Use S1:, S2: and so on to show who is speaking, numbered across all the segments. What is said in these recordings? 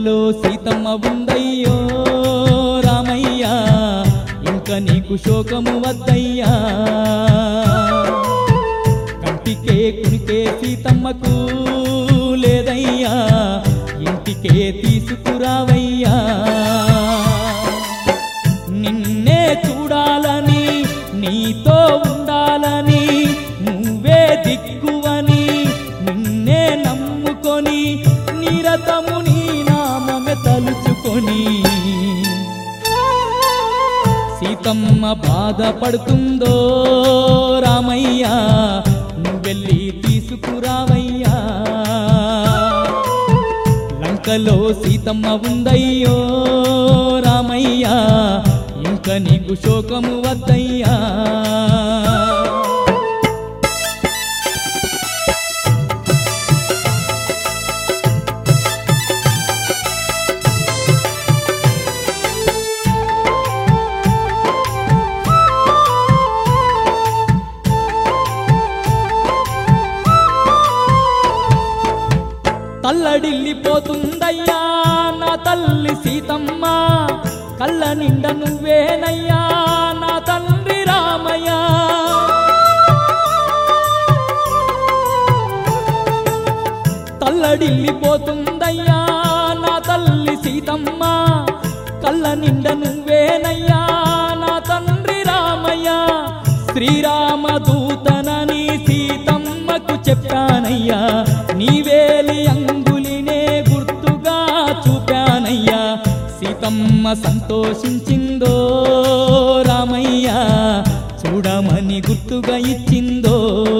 S1: లంకలో సీతమ్మ ఉందయ్యో రామయ్య ఇంకా నీకు శోకము వద్దయ్యా కంటికే కునికే సీతమ్మకు లేదయ్యా ఇంటికే తీసుకురావయ్యా నిన్నే చూడాలని నీతో ఉండాలని నువ్వే దిక్కువని నిన్నే నమ్ముకొని నిరతము నీ నామమే తలుచుకొని సీతమ్మ బాధపడుతుందో రామయ్య నువ్వెళ్ళి తీసుకురావయ్యా లంకలో సీతమ్మ ఉందయ్యో రామయ్య ఇంక నీకు శోకము వద్దయ్యా తల్లడిల్లిపోతుందయ్యా నా తల్లి సీతమ్మ కళ్ళ నిండ నువ్వేనయ్యా నా తండ్రి రామయ్య తల్లడిల్లిపోతుందయ్యా నా తల్లి సీతమ్మ కళ్ళ నిండ నువ్వేనయ్యా నా తండ్రి రామయ్య శ్రీరామ దూతనని సీతమ్మకు చెప్పానయ్యా నీవేలి అంగులినే గుర్తుగా చూపానయ్యా సీతమ్మ సంతోషించిందో రామయ్య చూడమని గుర్తుగా ఇచ్చిందో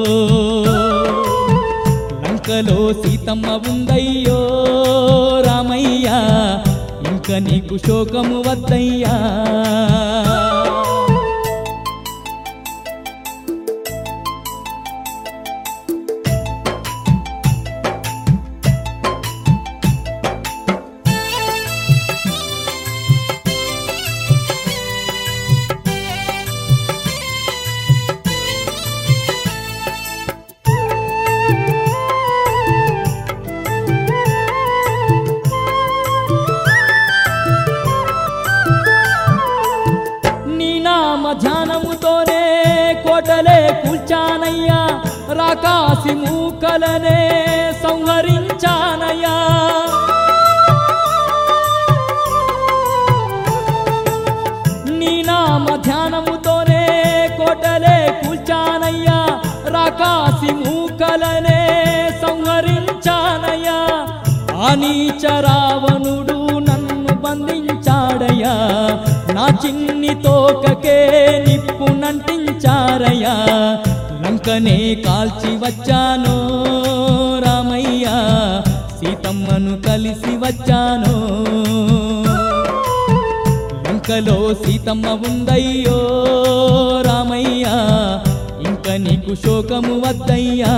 S1: లంకలో సీతమ్మ ఉందయ్యో రామయ్య ఇంక నీకు శోకము వద్దయ్యా నీ నామ ధ్యానముతోనే కోటలే కూల్చానయ్యా రాకాసి మూకలనే సంహరించానయ్యా నీ నామ ధ్యానముతోనే కోటలే కూల్చానయ్యా రాకాసి మూకలనే సంహరించానయ్యా ఆ నీచ రావణుడు నన్ను బంధించాడయ్యా నా చిన్ని తోకకే నిప్పు నంటించారయ్యా లంకనే కాల్చి వచ్చాను రామయ్య సీతమ్మను కలిసి వచ్చాను లంకలో సీతమ్మ ఉందయ్యో రామయ్య ఇంక నీకు శోకము వద్దయ్యా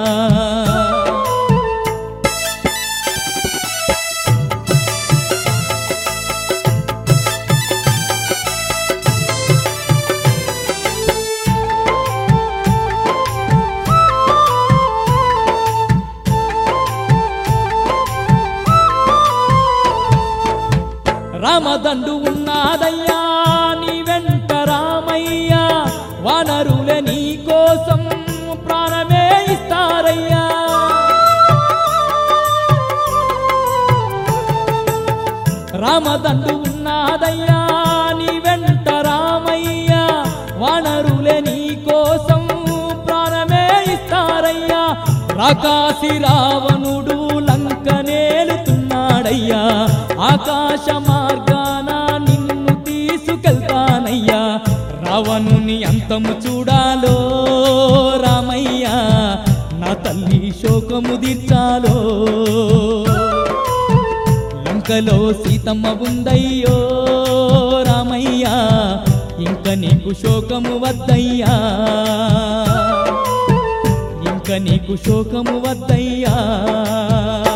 S1: రామదండు ఉన్నాదయ్యా నీ వెంట రామయ్యా వానరులే నీ కోసం ప్రాణమే ఇస్తారయ్యా రామదండు ఉన్నాదయ్యా నీ వెంట రామయ్యా వానరులే నీ కోసం ప్రాణమే ఇస్తారయ్యా రాకాసి రావణుడు లంకనేలుతున్నాడయ్యా ఆకాశ మార్గాన నిన్ను తీసుకెళ్తానయ్యా రావణుని అంతము చూడాలో రామయ్య నా తల్లి శోకము తీర్చాలో లంకలో సీతమ్మ ఉందయ్యో రామయ్య ఇంక నీకు శోకము వద్దయ్యా ఇంక నీకు శోకము వద్దయ్యా